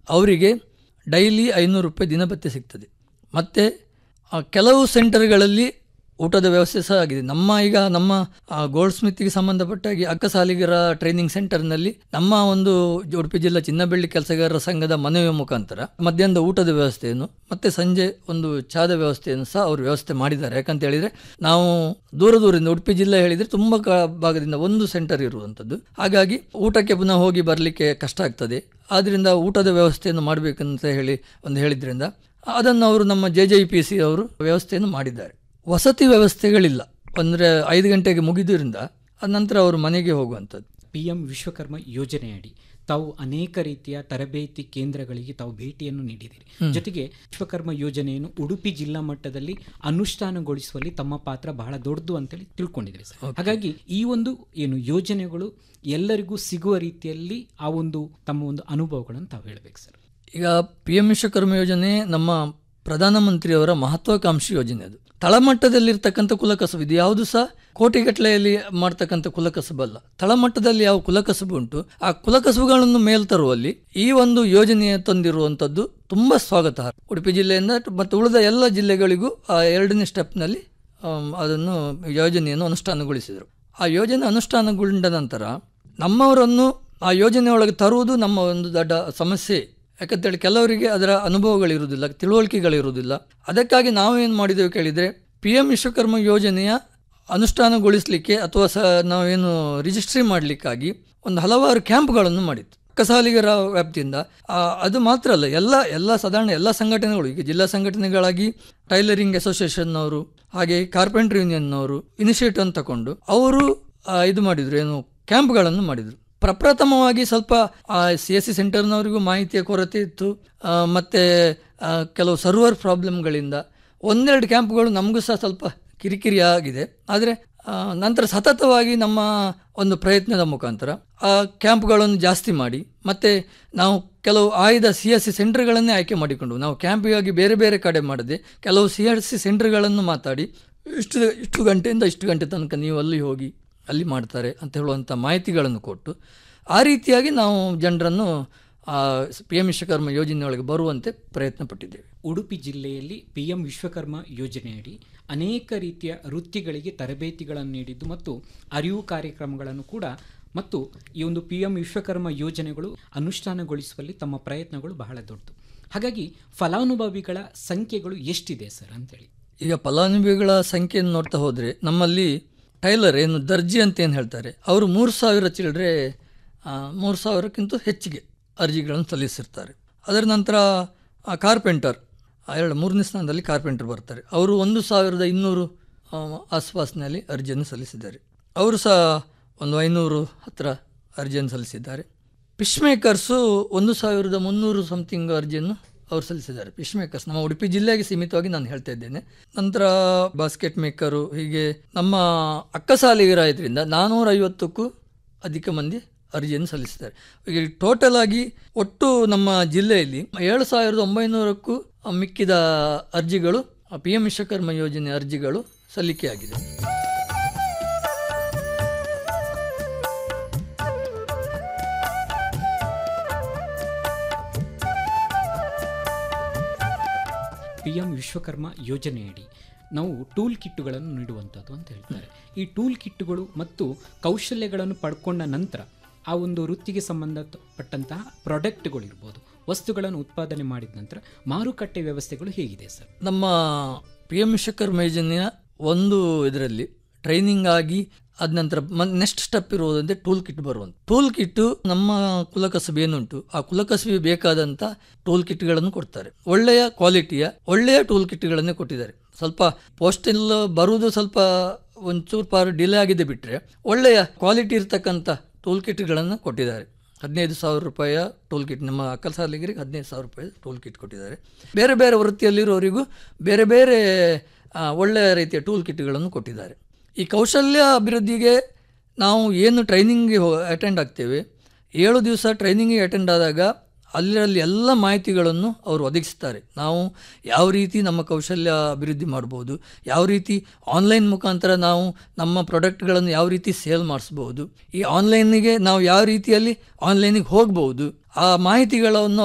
ಅವರಿಗೆ ಡೈಲಿ ಐನೂರು ರೂಪಾಯಿ ದಿನಭತ್ಯೆ ಸಿಗ್ತದೆ ಮತ್ತು ಕೆಲವು ಸೆಂಟರ್ಗಳಲ್ಲಿ ಊಟದ ವ್ಯವಸ್ಥೆ ಸಹ ಆಗಿದೆ ನಮ್ಮ ಈಗ ನಮ್ಮ ಗೋಲ್ಡ್ ಸ್ಮಿತ್ಗೆ ಸಂಬಂಧಪಟ್ಟಾಗಿ ಅಕ್ಕಸಾಲಿಗರ ಟ್ರೈನಿಂಗ್ ಸೆಂಟರ್ನಲ್ಲಿ ನಮ್ಮ ಒಂದು ಉಡುಪಿ ಜಿಲ್ಲಾ ಚಿನ್ನಬೆಳ್ಳಿ ಕೆಲಸಗಾರರ ಸಂಘದ ಮನವಿಯ ಮುಖಾಂತರ ಮಧ್ಯಾಹ್ನದ ಊಟದ ವ್ಯವಸ್ಥೆಯನ್ನು ಮತ್ತೆ ಸಂಜೆ ಒಂದು ಚಾದ ವ್ಯವಸ್ಥೆಯನ್ನು ಸಹ ಅವರು ವ್ಯವಸ್ಥೆ ಮಾಡಿದ್ದಾರೆ ಯಾಕಂತ ಹೇಳಿದ್ರೆ ನಾವು ದೂರ ದೂರದಿಂದ ಉಡುಪಿ ಜಿಲ್ಲೆ ಹೇಳಿದ್ರೆ ತುಂಬ ಕ- ಭಾಗದಿಂದ ಒಂದು ಸೆಂಟರ್ ಇರುವಂಥದ್ದು ಹಾಗಾಗಿ ಊಟಕ್ಕೆ ಪುನಃ ಹೋಗಿ ಬರಲಿಕ್ಕೆ ಕಷ್ಟ ಆಗ್ತದೆ ಆದ್ದರಿಂದ ಊಟದ ವ್ಯವಸ್ಥೆಯನ್ನು ಮಾಡಬೇಕಂತ ಹೇಳಿ ಒಂದು ಹೇಳಿದ್ರಿಂದ ಅದನ್ನು ಅವರು ನಮ್ಮ ಜೆ ಜೆ ಪಿ ಸಿ ಅವರು ವ್ಯವಸ್ಥೆಯನ್ನು ಮಾಡಿದ್ದಾರೆ ವಸತಿ ವ್ಯವಸ್ಥೆಗಳಿಲ್ಲ ಅಂದರೆ ಐದು ಗಂಟೆಗೆ ಮುಗಿದ್ರಿಂದ ಅದ ನಂತರ ಅವರು ಮನೆಗೆ ಹೋಗುವಂಥದ್ದು ಪಿ ಎಂ ವಿಶ್ವಕರ್ಮ ಯೋಜನೆಯಡಿ ತಾವು ಅನೇಕ ರೀತಿಯ ತರಬೇತಿ ಕೇಂದ್ರಗಳಿಗೆ ತಾವು ಭೇಟಿಯನ್ನು ನೀಡಿದಿರಿ ಹ್ಮ್. ಜೊತೆಗೆ ವಿಶ್ವಕರ್ಮ ಯೋಜನೆಯನ್ನು ಉಡುಪಿ ಜಿಲ್ಲಾ ಮಟ್ಟದಲ್ಲಿ ಅನುಷ್ಠಾನಗೊಳಿಸುವಲ್ಲಿ ತಮ್ಮ ಪಾತ್ರ ಬಹಳ ದೊಡ್ಡದು ಅಂತೇಳಿ ತಿಳ್ಕೊಂಡಿದ್ರಿ ಸರ್ ಹಾಗಾಗಿ ಈ ಒಂದು ಏನು ಯೋಜನೆಗಳು ಎಲ್ಲರಿಗೂ ಸಿಗುವ ರೀತಿಯಲ್ಲಿ ಆ ಒಂದು ತಮ್ಮ ಒಂದು ಅನುಭವಗಳನ್ನು ತಾವು ಹೇಳಬೇಕು ಸರ್ ಈಗ ಪಿ ಎಂ ವಿಶ್ವಕರ್ಮ ಯೋಜನೆ ನಮ್ಮ ಪ್ರಧಾನಮಂತ್ರಿಯವರ ಮಹತ್ವಾಕಾಂಕ್ಷಿ ಯೋಜನೆ ಅದು ತಳಮಟ್ಟದಲ್ಲಿರ್ತಕ್ಕಂಥ ಕುಲಕಸಬು ಇದು ಯಾವುದು ಸಹ ಕೋಟಿಗಟ್ಟಲೆಯಲ್ಲಿ ಮಾಡ್ತಕ್ಕಂಥ ಕುಲಕಸಬಲ್ಲ ತಳಮಟ್ಟದಲ್ಲಿ ಯಾವ ಕುಲಕಸಬು ಉಂಟು ಆ ಕುಲಕಸಬುಗಳನ್ನು ಮೇಲ್ ತರುವಲ್ಲಿ ಈ ಒಂದು ಯೋಜನೆಯ ತಂದಿರುವಂಥದ್ದು ತುಂಬ ಸ್ವಾಗತಾರ್ಹ ಉಡುಪಿ ಜಿಲ್ಲೆಯಿಂದ ಮತ್ತು ಉಳಿದ ಎಲ್ಲ ಜಿಲ್ಲೆಗಳಿಗೂ ಆ ಎರಡನೇ ಸ್ಟೆಪ್ನಲ್ಲಿ ಆಮ್, ಅದನ್ನು ಯೋಜನೆಯನ್ನು ಅನುಷ್ಠಾನಗೊಳಿಸಿದರು ಆ ಯೋಜನೆ ಅನುಷ್ಠಾನಗೊಂಡ ನಂತರ ನಮ್ಮವರನ್ನು ಆ ಯೋಜನೆಯೊಳಗೆ ತರುವುದು ನಮ್ಮ ಒಂದು ದೊಡ್ಡ ಸಮಸ್ಯೆ ಯಾಕಂತೇಳಿ ಕೆಲವರಿಗೆ ಅದರ ಅನುಭವಗಳಿರುವುದಿಲ್ಲ ತಿಳುವಳಿಕೆಗಳಿರುವುದಿಲ್ಲ ಅದಕ್ಕಾಗಿ ನಾವು ಏನು ಮಾಡಿದೆವು ಕೇಳಿದರೆ ಪಿ ಎಂ ವಿಶ್ವಕರ್ಮ ಯೋಜನೆಯ ಅನುಷ್ಠಾನಗೊಳಿಸಲಿಕ್ಕೆ ಅಥವಾ ಸ ನಾವೇನು ರಿಜಿಸ್ಟ್ರಿ ಮಾಡಲಿಕ್ಕಾಗಿ ಒಂದು ಹಲವಾರು ಕ್ಯಾಂಪ್ಗಳನ್ನು ಮಾಡಿತ್ತು ಅಕ್ಕಸಾಲಿಗರ ವ್ಯಾಪ್ತಿಯಿಂದ ಆ, ಅದು ಮಾತ್ರ ಅಲ್ಲ ಎಲ್ಲ ಎಲ್ಲ ಸಾಧಾರಣ ಎಲ್ಲ ಸಂಘಟನೆಗಳು ಈಗ ಜಿಲ್ಲಾ ಸಂಘಟನೆಗಳಾಗಿ ಟೈಲರಿಂಗ್ ಅಸೋಸಿಯೇಷನ್ನವರು ಹಾಗೆ ಕಾರ್ಪೆಂಟ್ರ್ ಯೂನಿಯನ್ನವರು ಇನಿಷಿಯೇಟಿವ್ ಅನ್ನು ತಗೊಂಡು ಅವರು ಆ, ಇದು ಮಾಡಿದ್ರು ಏನು ಕ್ಯಾಂಪ್ಗಳನ್ನು ಮಾಡಿದರು ಪ್ರಪ್ರಥಮವಾಗಿ ಸ್ವಲ್ಪ ಸಿ ಎಸ್ ಸಿ ಸೆಂಟರ್ನವರಿಗೂ ಮಾಹಿತಿಯ ಕೊರತೆ ಇತ್ತು ಆ, ಮತ್ತೆ ಆ, ಕೆಲವು ಸರ್ವರ್ ಪ್ರಾಬ್ಲಮ್ಗಳಿಂದ ಒಂದೆರಡು ಕ್ಯಾಂಪ್ಗಳು ನಮಗೂ ಸಹ ಸ್ವಲ್ಪ ಕಿರಿಕಿರಿ ಆಗಿದೆ ಆದರೆ ಆ, ನಂತರ ಸತತವಾಗಿ ನಮ್ಮ ಒಂದು ಪ್ರಯತ್ನದ ಮುಖಾಂತರ ಆ ಕ್ಯಾಂಪ್ಗಳನ್ನು ಜಾಸ್ತಿ ಮಾಡಿ ಮತ್ತು ನಾವು ಕೆಲವು ಆಯ್ದ ಸಿ ಎಸ್ ಸಿ ಸೆಂಟರ್ಗಳನ್ನೇ ಆಯ್ಕೆ ಮಾಡಿಕೊಂಡು ನಾವು ಕ್ಯಾಂಪಿಗಾಗಿ ಬೇರೆ ಬೇರೆ ಕಡೆ ಮಾಡದೆ ಕೆಲವು ಸಿ ಎಸ್ ಸಿ ಸೆಂಟರ್ಗಳನ್ನು ಮಾತಾಡಿ ಇಷ್ಟು ಇಷ್ಟು ಗಂಟೆಯಿಂದ ಇಷ್ಟು ಗಂಟೆ ತನಕ ನೀವು ಅಲ್ಲಿ ಹೋಗಿ ಅಲ್ಲಿ ಮಾಡ್ತಾರೆ ಅಂತ ಹೇಳುವಂಥ ಮಾಹಿತಿಗಳನ್ನು ಕೊಟ್ಟು ಆ ರೀತಿಯಾಗಿ ನಾವು ಜನರನ್ನು ಪಿ ಎಂ ವಿಶ್ವಕರ್ಮ ಯೋಜನೆಯೊಳಗೆ ಬರುವಂತೆ ಪ್ರಯತ್ನ ಪಟ್ಟಿದ್ದೇವೆ ಉಡುಪಿ ಜಿಲ್ಲೆಯಲ್ಲಿ ಪಿ ಎಂ ವಿಶ್ವಕರ್ಮ ಯೋಜನೆಯಡಿ ಅನೇಕ ರೀತಿಯ ವೃತ್ತಿಗಳಿಗೆ ತರಬೇತಿಗಳನ್ನು ನೀಡಿದ್ದು ಮತ್ತು ಅರಿವು ಕಾರ್ಯಕ್ರಮಗಳನ್ನು ಕೂಡ ಮತ್ತು ಈ ಒಂದು ಪಿ ಎಂ ವಿಶ್ವಕರ್ಮ ಯೋಜನೆಗಳು ಅನುಷ್ಠಾನಗೊಳಿಸುವಲ್ಲಿ ತಮ್ಮ ಪ್ರಯತ್ನಗಳು ಬಹಳ ದೊಡ್ಡದು ಹಾಗಾಗಿ ಫಲಾನುಭವಿಗಳ ಸಂಖ್ಯೆಗಳು ಎಷ್ಟಿದೆ ಸರ್ ಅಂತೇಳಿ ಈಗ ಫಲಾನುಭವಿಗಳ ಸಂಖ್ಯೆಯನ್ನು ನೋಡ್ತಾ ಹೋದರೆ ನಮ್ಮಲ್ಲಿ ಟೈಲರ್ ಏನು ದರ್ಜಿ ಅಂತ ಏನು ಹೇಳ್ತಾರೆ ಅವರು ಮೂರು ಸಾವಿರ ಚಿಲ್ಲರೆ ಮೂರು ಸಾವಿರಕ್ಕಿಂತ ಹೆಚ್ಚಿಗೆ ಅರ್ಜಿಗಳನ್ನು ಸಲ್ಲಿಸಿರ್ತಾರೆ ಅದರ ನಂತರ ಆ, ಕಾರ್ಪೆಂಟರ್ ಆ, ಎರಡು ಮೂರನೇ ಸ್ಥಾನದಲ್ಲಿ ಕಾರ್ಪೆಂಟರ್ ಬರ್ತಾರೆ ಅವರು ಒಂದು ಸಾವಿರದ ಇನ್ನೂರು ಆ, ಆಸ್ಪಾಸ್ನಲ್ಲಿ ಅರ್ಜಿಯನ್ನು ಸಲ್ಲಿಸಿದ್ದಾರೆ ಅವರು ಸಹ ಒಂದು ಐನೂರು ಹತ್ತಿರ ಅರ್ಜಿಯನ್ನು ಸಲ್ಲಿಸಿದ್ದಾರೆ ಫಿಶ್ ಮೇಕರ್ಸು ಒಂದು ಸಾವಿರದ ಮುನ್ನೂರು ಸಮಥಿಂಗ್ ಅರ್ಜಿಯನ್ನು ಅವರು ಸಲ್ಲಿಸಿದ್ದಾರೆ ಫಿಶ್ ಮೇಕರ್ಸ್ ನಮ್ಮ ಉಡುಪಿ ಜಿಲ್ಲೆಗೆ ಸೀಮಿತವಾಗಿ ನಾನು ಹೇಳ್ತಾ ಇದ್ದೇನೆ ನಂತರ ಬಾಸ್ಕೆಟ್ ಮೇಕರು ಹೀಗೆ ನಮ್ಮ ಅಕ್ಕಸಾಲಿಗರ ಇದರಿಂದ ನಾನ್ನೂರ ಐವತ್ತಕ್ಕೂ ಅಧಿಕ ಮಂದಿ ಅರ್ಜಿಯನ್ನು ಸಲ್ಲಿಸಿದ್ದಾರೆ ಈಗ ಟೋಟಲ್ ಆಗಿ ಒಟ್ಟು ನಮ್ಮ ಜಿಲ್ಲೆಯಲ್ಲಿ ಏಳು ಸಾವಿರದ ಒಂಬೈನೂರಕ್ಕೂ ಮಿಕ್ಕಿದ ಅರ್ಜಿಗಳು ಪಿ ಎಂ ವಿಶ್ವಕರ್ಮ ಯೋಜನೆ ಅರ್ಜಿಗಳು ಸಲ್ಲಿಕೆಯಾಗಿದೆ ಪಿ ಎಂ ವಿಶ್ವಕರ್ಮ ಯೋಜನೆಯಡಿ ನಾವು ಟೂಲ್ ಕಿಟ್ಟುಗಳನ್ನು ನೀಡುವಂಥದ್ದು ಅಂತ ಹೇಳ್ತಾರೆ ಈ ಟೂಲ್ ಕಿಟ್ಟುಗಳು ಮತ್ತು ಕೌಶಲ್ಯಗಳನ್ನು ಪಡ್ಕೊಂಡ ನಂತರ ಆ ಒಂದು ವೃತ್ತಿಗೆ ಸಂಬಂಧಪಟ್ಟಂತಹ ಪ್ರಾಡಕ್ಟ್ಗಳಿರ್ಬೋದು ವಸ್ತುಗಳನ್ನು ಉತ್ಪಾದನೆ ಮಾಡಿದ ನಂತರ ಮಾರುಕಟ್ಟೆ ವ್ಯವಸ್ಥೆಗಳು ಹೇಗಿದೆ ಸರ್ ನಮ್ಮ ಪಿ ಎಂ ವಿಶ್ವಕರ್ಮ ಯೋಜನೆಯ ಒಂದು ಇದರಲ್ಲಿ ಟ್ರೈನಿಂಗ್ ಆಗಿ ಅದ ನಂತರ ನೆಕ್ಸ್ಟ್ ಸ್ಟೆಪ್ ಇರುವುದಂದ್ರೆ ಟೂಲ್ ಕಿಟ್ ಬರುವಂತ ಟೂಲ್ ಕಿಟ್ ನಮ್ಮ ಕುಲಕಸಬು ಏನುಂಟು ಆ ಕುಲಕಸಬಿಗೆ ಬೇಕಾದಂಥ ಟೂಲ್ ಕಿಟ್ಗಳನ್ನು ಕೊಡ್ತಾರೆ ಒಳ್ಳೆಯ ಕ್ವಾಲಿಟಿಯ ಒಳ್ಳೆಯ ಟೂಲ್ ಕಿಟ್ಗಳನ್ನೇ ಕೊಟ್ಟಿದ್ದಾರೆ ಸ್ವಲ್ಪ ಪೋಸ್ಟಲ್ ಬರುವುದು ಸ್ವಲ್ಪ ಒಂಚೂರು ಪಾರು ಡಿಲೇ ಆಗಿದೆ ಬಿಟ್ಟರೆ ಒಳ್ಳೆಯ ಕ್ವಾಲಿಟಿ ಇರ್ತಕ್ಕಂಥ ಟೂಲ್ ಕಿಟ್ಗಳನ್ನು ಕೊಟ್ಟಿದ್ದಾರೆ ಹದಿನೈದು ಸಾವಿರ ರೂಪಾಯಿಯ ಟೂಲ್ ಕಿಟ್ ನಮ್ಮ ಅಕ್ಕಸಾಲಿಗರಿಗೆ ಹದಿನೈದು ಸಾವಿರ ರೂಪಾಯಿ ಟೂಲ್ ಕಿಟ್ ಕೊಟ್ಟಿದ್ದಾರೆ ಬೇರೆ ಬೇರೆ ವೃತ್ತಿಯಲ್ಲಿರೋರಿಗೂ ಬೇರೆ ಬೇರೆ ಆ, ಒಳ್ಳೆಯ ರೀತಿಯ ಟೂಲ್ ಕಿಟ್ಗಳನ್ನು ಕೊಟ್ಟಿದ್ದಾರೆ ಈ ಕೌಶಲ್ಯ ಅಭಿವೃದ್ಧಿಗೆ ನಾವು ಏನು ಟ್ರೈನಿಂಗ್ಗೆ ಹೋ ಅಟೆಂಡ್ ಆಗ್ತೇವೆ ಏಳು ದಿವಸ ಟ್ರೈನಿಂಗಿಗೆ ಅಟೆಂಡ್ ಆದಾಗ ಅಲ್ಲಿರಲ್ಲಿ ಎಲ್ಲ ಮಾಹಿತಿಗಳನ್ನು ಅವರು ಒದಗಿಸ್ತಾರೆ ನಾವು ಯಾವ ರೀತಿ ನಮ್ಮ ಕೌಶಲ್ಯ ಅಭಿವೃದ್ಧಿ ಮಾಡ್ಬೋದು ಯಾವ ರೀತಿ ಆನ್ಲೈನ್ ಮುಖಾಂತರ ನಾವು ನಮ್ಮ ಪ್ರಾಡಕ್ಟ್ಗಳನ್ನು ಯಾವ ರೀತಿ ಸೇಲ್ ಮಾಡಿಸ್ಬೋದು ಈ ಆನ್ಲೈನಿಗೆ ನಾವು ಯಾವ ರೀತಿಯಲ್ಲಿ ಆನ್ಲೈನಿಗೆ ಹೋಗ್ಬೋದು ಆ ಮಾಹಿತಿಗಳನ್ನು